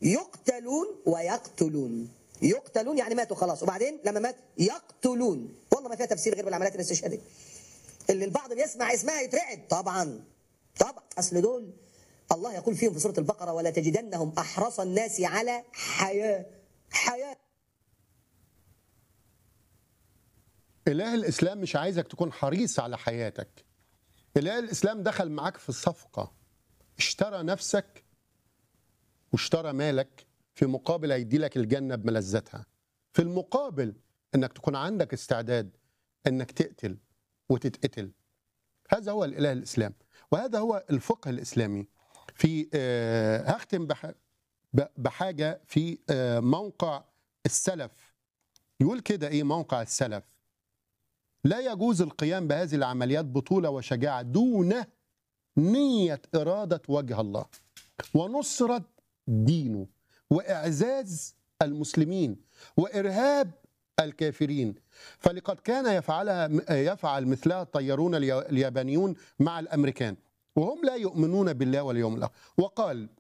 يقتلون ويقتلون يقتلون يعني ماتوا خلاص وبعدين لما مات يقتلون والله ما فيها تفسير غير بالعمليات الاستشهاديه اللي البعض بيسمع اسمها يترعب طبعا طبعا اصل دول الله يقول فيهم في سوره البقره ولا تجدنهم احرص الناس على حياه حياه إله الإسلام مش عايزك تكون حريص على حياتك إله الإسلام دخل معاك في الصفقة اشترى نفسك واشترى مالك في مقابل هيدي لك الجنة بملذاتها في المقابل انك تكون عندك استعداد انك تقتل وتتقتل هذا هو الإله الإسلام وهذا هو الفقه الإسلامي في آه، هختم بح- ب- بحاجة في آه، موقع السلف يقول كده إيه موقع السلف لا يجوز القيام بهذه العمليات بطولة وشجاعة دون نية إرادة وجه الله ونصرة دينه وإعزاز المسلمين وإرهاب الكافرين فلقد كان يفعلها يفعل مثلها الطيارون اليا- اليابانيون مع الأمريكان وهم لا يؤمنون بالله واليوم الآخر وقال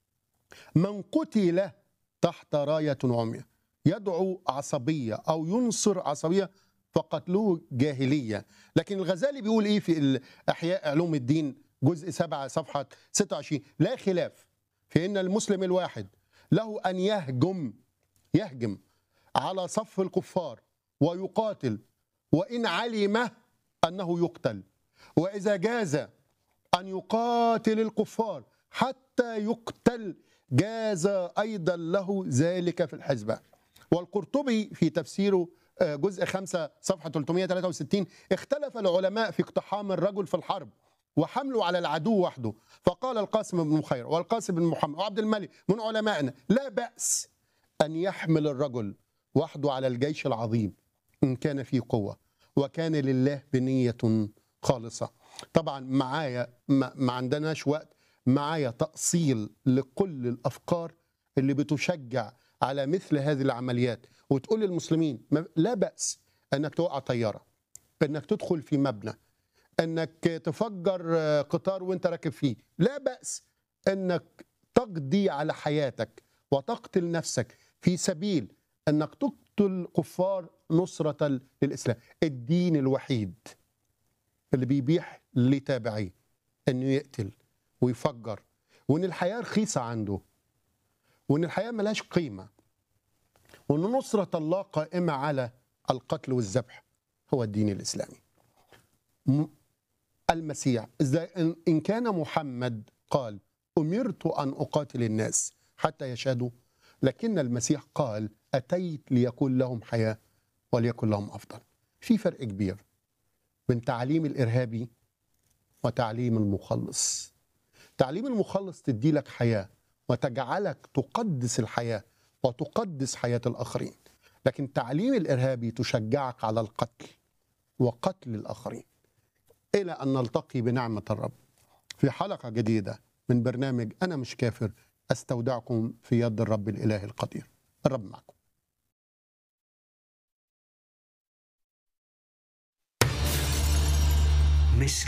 من قتل تحت راية عمية يدعو عصبية أو ينصر عصبية فقتلوه جاهلية لكن الغزالي بيقول إيه في أحياء علوم الدين جزء 7 صفحة 26 لا خلاف في أن المسلم الواحد له أن يهجم يهجم على صف الكفار ويقاتل وإن علم أنه يقتل وإذا جاز أن يقاتل الكفار حتى يقتل جاز أيضا له ذلك في الحزبة والقرطبي في تفسيره آه، جزء 5 صفحة 363 اختلف العلماء في اقتحام الرجل في الحرب وحمله على العدو وحده فقال القاسم بن مخير والقاسم بن محمد وعبد الملك من علمائنا لا بأس أن يحمل الرجل وحده على الجيش العظيم إن كان فيه قوة وكان لله بنية خالصة طبعا معايا ما, ما عندناش وقت معايا تأصيل لكل الأفكار اللي بتشجع على مثل هذه العمليات وتقول للمسلمين ما- لا بأس أنك توقع طيارة أنك تدخل في مبنى أنك تفجر آه، قطار وانت راكب فيه لا بأس أنك تقضي على حياتك وتقتل نفسك في سبيل أنك تقتل كفار نصرة للإسلام الدين الوحيد اللي بيبيح لتابعيه انه يقتل ويفجر وان الحياه رخيصه عنده وان الحياه ملهاش قيمه وان نصره الله قائمه على القتل والذبح هو الدين الاسلامي م- المسيح إذا إن- ان كان محمد قال امرت ان اقاتل الناس حتى يشهدوا لكن المسيح قال اتيت ليكون لهم حياه وليكن لهم افضل في فرق كبير بين تعليم الارهابي وتعليم المخلص تعليم المخلص تدي لك حياه وتجعلك تقدس الحياه وتقدس حياه الاخرين لكن تعليم الارهابي تشجعك على القتل وقتل الاخرين الى ان نلتقي بنعمه الرب في حلقه جديده من برنامج انا مش كافر استودعكم في يد الرب الاله القدير الرب معكم مش